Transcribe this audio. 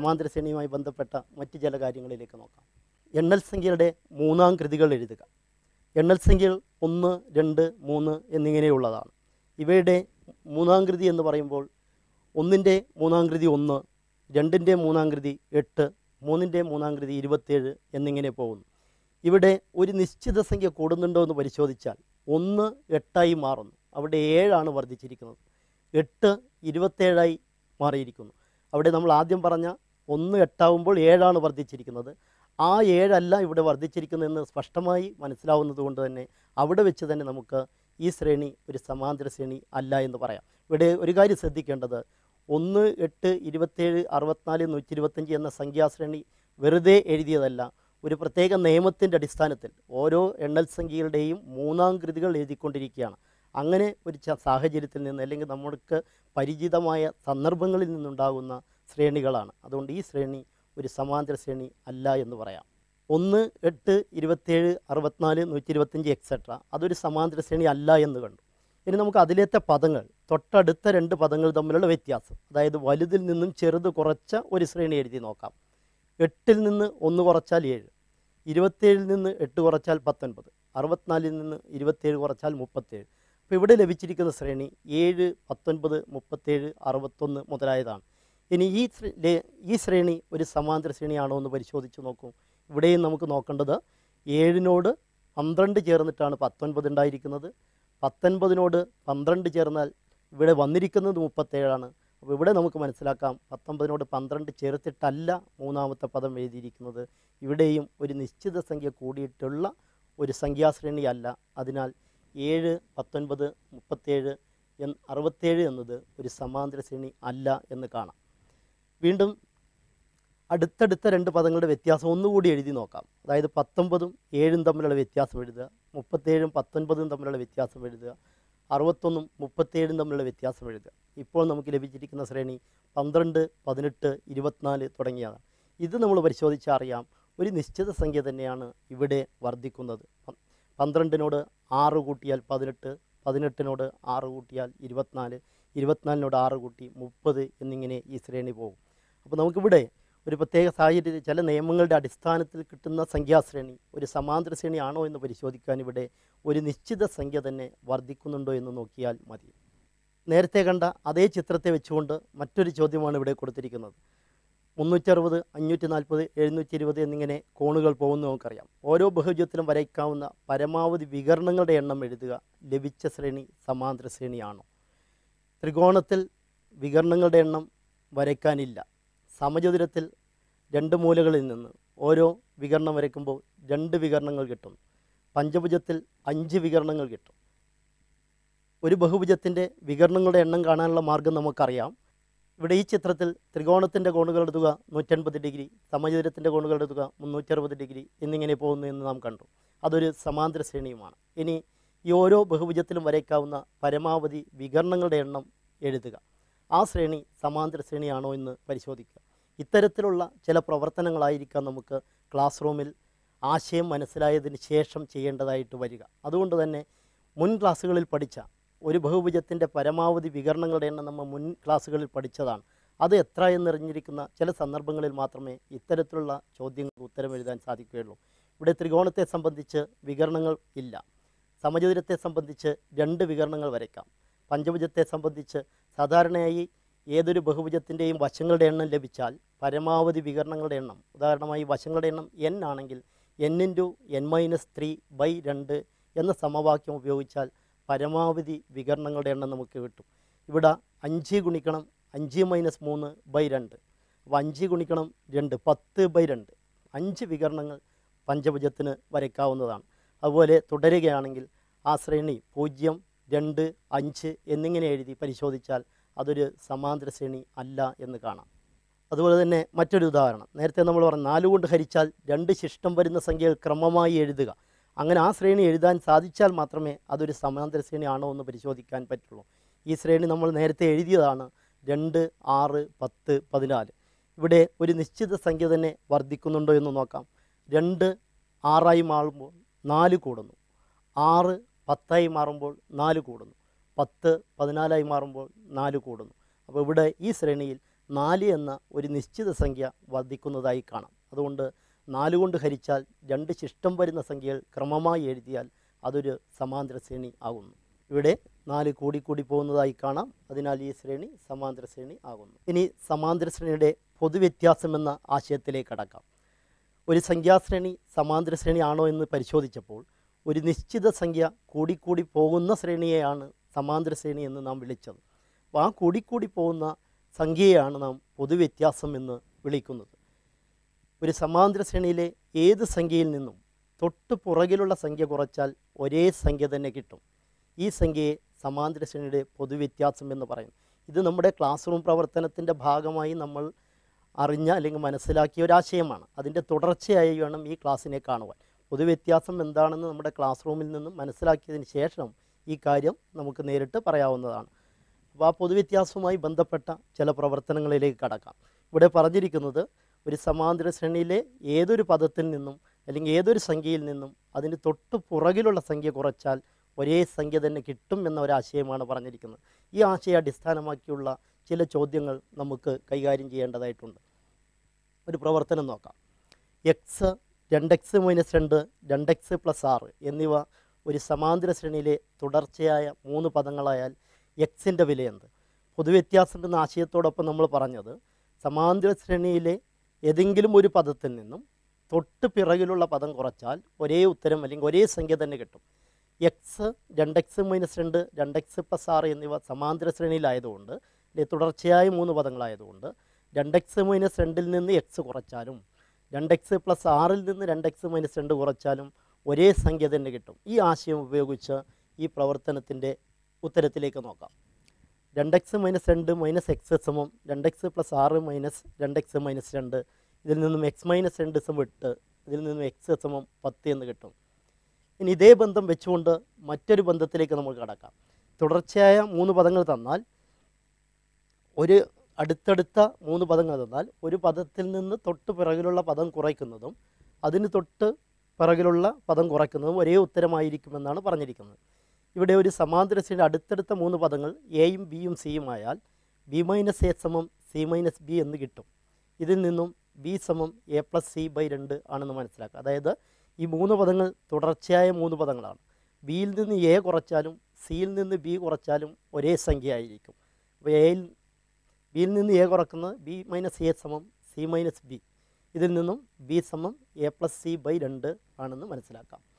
സമാന്തര ശ്രേണിയുമായി ബന്ധപ്പെട്ട മറ്റ് ചില കാര്യങ്ങളിലേക്ക് നോക്കാം എണ്ണൽ സംഖ്യയുടെ മൂന്നാം കൃതികൾ എഴുതുക എണ്ണൽ സംഖ്യകൾ ഒന്ന് രണ്ട് മൂന്ന് എന്നിങ്ങനെയുള്ളതാണ് ഇവയുടെ മൂന്നാം കൃതി എന്ന് പറയുമ്പോൾ ഒന്നിൻ്റെ മൂന്നാം കൃതി ഒന്ന് രണ്ടിൻ്റെ മൂന്നാം കൃതി എട്ട് മൂന്നിൻ്റെ മൂന്നാം കൃതി ഇരുപത്തേഴ് എന്നിങ്ങനെ പോകുന്നു ഇവിടെ ഒരു നിശ്ചിത സംഖ്യ കൂടുന്നുണ്ടോ എന്ന് പരിശോധിച്ചാൽ ഒന്ന് എട്ടായി മാറുന്നു അവിടെ ഏഴാണ് വർദ്ധിച്ചിരിക്കുന്നത് എട്ട് ഇരുപത്തേഴായി മാറിയിരിക്കുന്നു അവിടെ നമ്മൾ ആദ്യം പറഞ്ഞ ഒന്ന് എട്ടാവുമ്പോൾ ഏഴാണ് വർദ്ധിച്ചിരിക്കുന്നത് ആ ഏഴല്ല ഇവിടെ വർദ്ധിച്ചിരിക്കുന്നതെന്ന് സ്പഷ്ടമായി മനസ്സിലാവുന്നത് കൊണ്ട് തന്നെ അവിടെ വെച്ച് തന്നെ നമുക്ക് ഈ ശ്രേണി ഒരു സമാന്തര ശ്രേണി അല്ല എന്ന് പറയാം ഇവിടെ ഒരു കാര്യം ശ്രദ്ധിക്കേണ്ടത് ഒന്ന് എട്ട് ഇരുപത്തേഴ് അറുപത്തിനാല് നൂറ്റി ഇരുപത്തഞ്ച് എന്ന സംഖ്യാശ്രേണി വെറുതെ എഴുതിയതല്ല ഒരു പ്രത്യേക നിയമത്തിൻ്റെ അടിസ്ഥാനത്തിൽ ഓരോ എണ്ണൽ സംഖ്യകളുടെയും മൂന്നാം കൃതികൾ എഴുതിക്കൊണ്ടിരിക്കുകയാണ് അങ്ങനെ ഒരു ച- സാഹചര്യത്തിൽ നിന്ന് അല്ലെങ്കിൽ നമ്മൾക്ക് പരിചിതമായ സന്ദർഭങ്ങളിൽ നിന്നുണ്ടാകുന്ന ശ്രേണികളാണ് അതുകൊണ്ട് ഈ ശ്രേണി ഒരു സമാന്തര ശ്രേണി അല്ല എന്ന് പറയാം ഒന്ന് എട്ട് ഇരുപത്തേഴ് അറുപത്തിനാല് നൂറ്റി ഇരുപത്തഞ്ച് എക്സെട്ര അതൊരു സമാന്തര ശ്രേണി അല്ല എന്ന് കണ്ടു ഇനി നമുക്ക് അതിലത്തെ പദങ്ങൾ തൊട്ടടുത്ത രണ്ട് പദങ്ങൾ തമ്മിലുള്ള വ്യത്യാസം അതായത് വലുതിൽ നിന്നും ചെറുത് കുറച്ച ഒരു ശ്രേണി എഴുതി നോക്കാം എട്ടിൽ നിന്ന് ഒന്ന് കുറച്ചാൽ ഏഴ് ഇരുപത്തേഴിൽ നിന്ന് എട്ട് കുറച്ചാൽ പത്തൊൻപത് അറുപത്തിനാലിൽ നിന്ന് ഇരുപത്തേഴ് കുറച്ചാൽ മുപ്പത്തേഴ് അപ്പോൾ ഇവിടെ ലഭിച്ചിരിക്കുന്ന ശ്രേണി ഏഴ് പത്തൊൻപത് മുപ്പത്തേഴ് അറുപത്തൊന്ന് മുതലായതാണ് ഇനി ഈ ശ്ര- ലേ- ഈ ശ്രേണി ഒരു സമാന്തര ശ്രേണിയാണോ എന്ന് പരിശോധിച്ച് നോക്കൂ ഇവിടെയും നമുക്ക് നോക്കേണ്ടത് ഏഴിനോട് പന്ത്രണ്ട് ചേർന്നിട്ടാണ് പത്തൊൻപത് ഉണ്ടായിരിക്കുന്നത് പത്തൊൻപതിനോട് പന്ത്രണ്ട് ചേർന്നാൽ ഇവിടെ വന്നിരിക്കുന്നത് മുപ്പത്തേഴാണ് അപ്പോൾ ഇവിടെ നമുക്ക് മനസ്സിലാക്കാം പത്തൊമ്പതിനോട് പന്ത്രണ്ട് ചേർത്തിട്ടല്ല മൂന്നാമത്തെ പദം എഴുതിയിരിക്കുന്നത് ഇവിടെയും ഒരു നിശ്ചിത സംഖ്യ കൂടിയിട്ടുള്ള ഒരു സംഖ്യാശ്രേണിയല്ല അതിനാൽ ഏഴ് പത്തൊൻപത് മുപ്പത്തേഴ് എൻ അറുപത്തേഴ് എന്നത് ഒരു സമാന്തര ശ്രേണി അല്ല എന്ന് കാണാം വീണ്ടും അടുത്തടുത്ത രണ്ട് പദങ്ങളുടെ വ്യത്യാസം ഒന്നുകൂടി എഴുതി നോക്കാം അതായത് പത്തൊമ്പതും ഏഴും തമ്മിലുള്ള വ്യത്യാസം എഴുതുക മുപ്പത്തേഴും പത്തൊൻപതും തമ്മിലുള്ള വ്യത്യാസം എഴുതുക അറുപത്തൊന്നും മുപ്പത്തേഴും തമ്മിലുള്ള വ്യത്യാസം എഴുതുക ഇപ്പോൾ നമുക്ക് ലഭിച്ചിരിക്കുന്ന ശ്രേണി പന്ത്രണ്ട് പതിനെട്ട് ഇരുപത്തിനാല് തുടങ്ങിയതാണ് ഇത് നമ്മൾ പരിശോധിച്ചാൽ അറിയാം ഒരു നിശ്ചിത സംഖ്യ തന്നെയാണ് ഇവിടെ വർദ്ധിക്കുന്നത് പ- പന്ത്രണ്ടിനോട് ആറ് കൂട്ടിയാൽ പതിനെട്ട് പതിനെട്ടിനോട് ആറ് കൂട്ടിയാൽ ഇരുപത്തിനാല് ഇരുപത്തിനാലിനോട് ആറ് കൂട്ടി മുപ്പത് എന്നിങ്ങനെ ഈ ശ്രേണി പോകും അപ്പോൾ നമുക്കിവിടെ ഒരു പ്രത്യേക സാഹചര്യത്തിൽ ചില നിയമങ്ങളുടെ അടിസ്ഥാനത്തിൽ കിട്ടുന്ന സംഖ്യാശ്രേണി ഒരു സമാന്തര ശ്രേണി ആണോ എന്ന് പരിശോധിക്കാൻ ഇവിടെ ഒരു നിശ്ചിത സംഖ്യ തന്നെ വർദ്ധിക്കുന്നുണ്ടോ എന്ന് നോക്കിയാൽ മതി നേരത്തെ കണ്ട അതേ ചിത്രത്തെ വെച്ചുകൊണ്ട് മറ്റൊരു ചോദ്യമാണ് ഇവിടെ കൊടുത്തിരിക്കുന്നത് മുന്നൂറ്ററുപത് അഞ്ഞൂറ്റി നാൽപ്പത് എഴുന്നൂറ്റി ഇരുപത് എന്നിങ്ങനെ കോണുകൾ പോകുന്നു നമുക്കറിയാം ഓരോ ബഹുജത്തിലും വരയ്ക്കാവുന്ന പരമാവധി വികരണങ്ങളുടെ എണ്ണം എഴുതുക ലഭിച്ച ശ്രേണി സമാന്തര ശ്രേണിയാണോ ത്രികോണത്തിൽ വികരണങ്ങളുടെ എണ്ണം വരയ്ക്കാനില്ല സമചതുരത്തിൽ രണ്ട് മൂലകളിൽ നിന്ന് ഓരോ വികരണം വരയ്ക്കുമ്പോൾ രണ്ട് വികരണങ്ങൾ കിട്ടും പഞ്ചഭുജത്തിൽ അഞ്ച് വികരണങ്ങൾ കിട്ടും ഒരു ബഹുഭുജത്തിൻ്റെ വികരണങ്ങളുടെ എണ്ണം കാണാനുള്ള മാർഗം നമുക്കറിയാം ഇവിടെ ഈ ചിത്രത്തിൽ ത്രികോണത്തിൻ്റെ കോണുകൾ എടുത്തുക നൂറ്റൻപത് ഡിഗ്രി സമചതുരത്തിൻ്റെ കോണുകൾ എടുത്തുക മുന്നൂറ്ററുപത് ഡിഗ്രി എന്നിങ്ങനെ പോകുന്നു എന്ന് നാം കണ്ടു അതൊരു സമാന്തര ശ്രേണിയുമാണ് ഇനി ഈ ഓരോ ബഹുഭുജത്തിലും വരയ്ക്കാവുന്ന പരമാവധി വികരണങ്ങളുടെ എണ്ണം എഴുതുക ആ ശ്രേണി സമാന്തര ശ്രേണിയാണോ എന്ന് പരിശോധിക്കുക ഇത്തരത്തിലുള്ള ചില പ്രവർത്തനങ്ങളായിരിക്കാം നമുക്ക് ക്ലാസ് റൂമിൽ ആശയം മനസ്സിലായതിന് ശേഷം ചെയ്യേണ്ടതായിട്ട് വരിക അതുകൊണ്ട് തന്നെ മുൻ ക്ലാസ്സുകളിൽ പഠിച്ച ഒരു ബഹുഭുജത്തിൻ്റെ പരമാവധി വികരണങ്ങളുടെ എണ്ണം നമ്മൾ മുൻ ക്ലാസ്സുകളിൽ പഠിച്ചതാണ് അത് എത്ര എന്നറിഞ്ഞിരിക്കുന്ന ചില സന്ദർഭങ്ങളിൽ മാത്രമേ ഇത്തരത്തിലുള്ള ചോദ്യങ്ങൾക്ക് ഉത്തരം എഴുതാൻ സാധിക്കുകയുള്ളൂ ഇവിടെ ത്രികോണത്തെ സംബന്ധിച്ച് വികരണങ്ങൾ ഇല്ല സമചതുരത്തെ സംബന്ധിച്ച് രണ്ട് വികരണങ്ങൾ വരയ്ക്കാം പഞ്ചഭുജത്തെ സംബന്ധിച്ച് സാധാരണയായി ഏതൊരു ബഹുഭുജത്തിൻ്റെയും വശങ്ങളുടെ എണ്ണം ലഭിച്ചാൽ പരമാവധി വികരണങ്ങളുടെ എണ്ണം ഉദാഹരണമായി വശങ്ങളുടെ എണ്ണം എൻ ആണെങ്കിൽ n into n minus three by രണ്ട് എന്ന സമവാക്യം ഉപയോഗിച്ചാൽ പരമാവധി വികരണങ്ങളുടെ എണ്ണം നമുക്ക് കിട്ടും ഇവിടെ അഞ്ച് ഗുണിക്കണം അഞ്ച് മൈനസ് മൂന്ന് ബൈ രണ്ട് അപ്പോൾ അഞ്ച് ഗുണിക്കണം രണ്ട് പത്ത് ബൈ രണ്ട് അഞ്ച് വികരണങ്ങൾ പഞ്ചഭുജത്തിന് വരയ്ക്കാവുന്നതാണ് അതുപോലെ തുടരുകയാണെങ്കിൽ ആ ശ്രേണി പൂജ്യം രണ്ട് അഞ്ച് എന്നിങ്ങനെ എഴുതി പരിശോധിച്ചാൽ അതൊരു സമാന്തര ശ്രേണി അല്ല എന്ന് കാണാം അതുപോലെ തന്നെ മറ്റൊരു ഉദാഹരണം നേരത്തെ നമ്മൾ പറഞ്ഞു നാല് കൊണ്ട് ഹരിച്ചാൽ രണ്ട് ശിഷ്ടം വരുന്ന സംഖ്യകൾ ക്രമമായി എഴുതുക അങ്ങനെ ആ ശ്രേണി എഴുതാൻ സാധിച്ചാൽ മാത്രമേ അതൊരു സമാന്തര ശ്രേണി ആണോ എന്ന് പരിശോധിക്കാൻ പറ്റുള്ളൂ ഈ ശ്രേണി നമ്മൾ നേരത്തെ എഴുതിയതാണ് രണ്ട് ആറ് പത്ത് പതിനാല് ഇവിടെ ഒരു നിശ്ചിത സംഖ്യ തന്നെ വർദ്ധിക്കുന്നുണ്ടോ എന്ന് നോക്കാം രണ്ട് ആറായി മാറുമ്പോൾ നാല് കൂടുന്നു ആറ് പത്തായി മാറുമ്പോൾ നാല് കൂടുന്നു പത്ത് പതിനാലായി മാറുമ്പോൾ നാല് കൂടുന്നു അപ്പോൾ ഇവിടെ ഈ ശ്രേണിയിൽ നാല് എന്ന ഒരു നിശ്ചിത സംഖ്യ വർദ്ധിക്കുന്നതായി കാണാം അതുകൊണ്ട് നാല് കൊണ്ട് ഹരിച്ചാൽ രണ്ട് ശിഷ്ടം വരുന്ന സംഖ്യകൾ ക്രമമായി എഴുതിയാൽ അതൊരു സമാന്തര ശ്രേണി ആകുന്നു ഇവിടെ നാല് കൂടി കൂടി പോകുന്നതായി കാണാം അതിനാൽ ഈ ശ്രേണി സമാന്തര ശ്രേണി ആകുന്നു ഇനി സമാന്തര ശ്രേണിയുടെ പൊതുവ്യത്യാസം എന്ന ആശയത്തിലേക്ക് കടക്കാം ഒരു സംഖ്യാശ്രേണി സമാന്തര ശ്രേണി ആണോ എന്ന് പരിശോധിച്ചപ്പോൾ ഒരു നിശ്ചിത സംഖ്യ കൂടിക്കൂടി പോകുന്ന ശ്രേണിയെയാണ് സമാന്തര ശ്രേണി എന്ന് നാം വിളിച്ചത് അപ്പോൾ ആ കൂടിക്കൂടി പോകുന്ന സംഖ്യയാണ് നാം പൊതുവ്യത്യാസം എന്ന് വിളിക്കുന്നത് ഒരു സമാന്തര ശ്രേണിയിലെ ഏത് സംഖ്യയിൽ നിന്നും തൊട്ട് പുറകിലുള്ള സംഖ്യ കുറച്ചാൽ ഒരേ സംഖ്യ തന്നെ കിട്ടും ഈ സംഖ്യയെ സമാന്തര ശ്രേണിയുടെ പൊതുവ്യത്യാസം എന്ന് പറയും ഇത് നമ്മുടെ ക്ലാസ് റൂം പ്രവർത്തനത്തിൻ്റെ ഭാഗമായി നമ്മൾ അറിഞ്ഞ അല്ലെങ്കിൽ മനസ്സിലാക്കിയ ഒരാശയമാണ് അതിൻ്റെ തുടർച്ചയായി വേണം ഈ ക്ലാസ്സിനെ കാണുവാൻ പൊതുവ്യത്യാസം എന്താണെന്ന് നമ്മുടെ ക്ലാസ് റൂമിൽ നിന്നും മനസ്സിലാക്കിയതിന് ശേഷം ഈ കാര്യം നമുക്ക് നേരിട്ട് പറയാവുന്നതാണ് അപ്പോൾ ആ പൊതുവ്യത്യാസവുമായി ബന്ധപ്പെട്ട ചില പ്രവർത്തനങ്ങളിലേക്ക് കടക്കാം ഇവിടെ പറഞ്ഞിരിക്കുന്നത് ഒരു സമാന്തര ശ്രേണിയിലെ ഏതൊരു പദത്തിൽ നിന്നും അല്ലെങ്കിൽ ഏതൊരു സംഖ്യയിൽ നിന്നും അതിന് തൊട്ട് പുറകിലുള്ള സംഖ്യ കുറച്ചാൽ ഒരേ സംഖ്യ തന്നെ കിട്ടും എന്ന ഒരാശയമാണ് പറഞ്ഞിരിക്കുന്നത് ഈ ആശയം അടിസ്ഥാനമാക്കിയുള്ള ചില ചോദ്യങ്ങൾ നമുക്ക് കൈകാര്യം ചെയ്യേണ്ടതായിട്ടുണ്ട് ഒരു പ്രവർത്തനം നോക്കാം എക്സ് രണ്ട് എക്സ് മൈനസ് രണ്ട് രണ്ട് എക്സ് പ്ലസ് ആറ് എന്നിവ ഒരു സമാന്തര ശ്രേണിയിലെ തുടർച്ചയായ മൂന്ന് പദങ്ങളായാൽ എക്സിൻ്റെ വില എന്ത് പൊതുവ്യത്യാസം എന്ന ആശയത്തോടൊപ്പം നമ്മൾ പറഞ്ഞത് സമാന്തര ശ്രേണിയിലെ ഏതെങ്കിലും ഒരു പദത്തിൽ നിന്നും തൊട്ട് പിറകിലുള്ള പദം കുറച്ചാൽ ഒരേ ഉത്തരം അല്ലെങ്കിൽ ഒരേ സംഖ്യ തന്നെ കിട്ടും എക്സ് രണ്ട് എക്സ് മൈനസ് രണ്ട് രണ്ട് എക്സ് പ്ലസ് ആറ് എന്നിവ സമാന്തര ശ്രേണിയിലായതുകൊണ്ട് അല്ലെങ്കിൽ തുടർച്ചയായ മൂന്ന് പദങ്ങളായതുകൊണ്ട് രണ്ട് എക്സ് മൈനസ് രണ്ടിൽ നിന്ന് എക്സ് കുറച്ചാലും രണ്ട് എക്സ് പ്ലസ് ആറിൽ നിന്ന് രണ്ട് എക്സ് മൈനസ് രണ്ട് കുറച്ചാലും ഒരേ സംഖ്യ തന്നെ കിട്ടും ഈ ആശയം ഉപയോഗിച്ച് ഈ പ്രവർത്തനത്തിൻ്റെ ഉത്തരത്തിലേക്ക് നോക്കാം രണ്ട് എക്സ് മൈനസ് രണ്ട് മൈനസ് എക്സ് സമം രണ്ട് എക്സ് പ്ലസ് ആറ് മൈനസ് രണ്ട് എക്സ് മൈനസ് രണ്ട് ഇതിൽ നിന്നും എക്സ് മൈനസ് രണ്ട് സമം എട്ട് ഇതിൽ നിന്നും എക്സ് സമം പത്ത് എന്ന് കിട്ടും ഇനി ഇതേ ബന്ധം വെച്ചുകൊണ്ട് മറ്റൊരു ബന്ധത്തിലേക്ക് നമുക്ക് കടക്കാം തുടർച്ചയായ മൂന്ന് പദങ്ങൾ തന്നാൽ ഒരു അടുത്തടുത്ത മൂന്ന് പദങ്ങൾ തന്നാൽ ഒരു പദത്തിൽ നിന്ന് തൊട്ട് പിറകിലുള്ള പദം കുറയ്ക്കുന്നതും അതിന് തൊട്ട് പിറകിലുള്ള പദം കുറയ്ക്കുന്നതും ഒരേ ഉത്തരമായിരിക്കുമെന്നാണ് പറഞ്ഞിരിക്കുന്നത് ഇവിടെ ഒരു സമാന്തര ശ്രേണി അടുത്തടുത്ത മൂന്ന് പദങ്ങൾ എയും ബിയും സിയും ആയാൽ ബി മൈനസ് എ സമം സി മൈനസ് ബി എന്ന് കിട്ടും ഇതിൽ നിന്നും ബി സമം എ പ്ലസ് സി ബൈ രണ്ട് ആണെന്ന് മനസ്സിലാക്കുക അതായത് ഈ മൂന്ന് പദങ്ങൾ തുടർച്ചയായ മൂന്ന് പദങ്ങളാണ് ബിയിൽ നിന്ന് എ കുറച്ചാലും സിയിൽ നിന്ന് ബി കുറച്ചാലും ഒരേ സംഖ്യ ആയിരിക്കും അപ്പോൾ എയിൽ ബിയിൽ നിന്ന് എ കുറക്കുന്നത് ബി മൈനസ് എ സമം സി മൈനസ് ബി ഇതിൽ നിന്നും ബി സമം എ പ്ലസ് സി ബൈ രണ്ട് ആണെന്ന് മനസ്സിലാക്കാം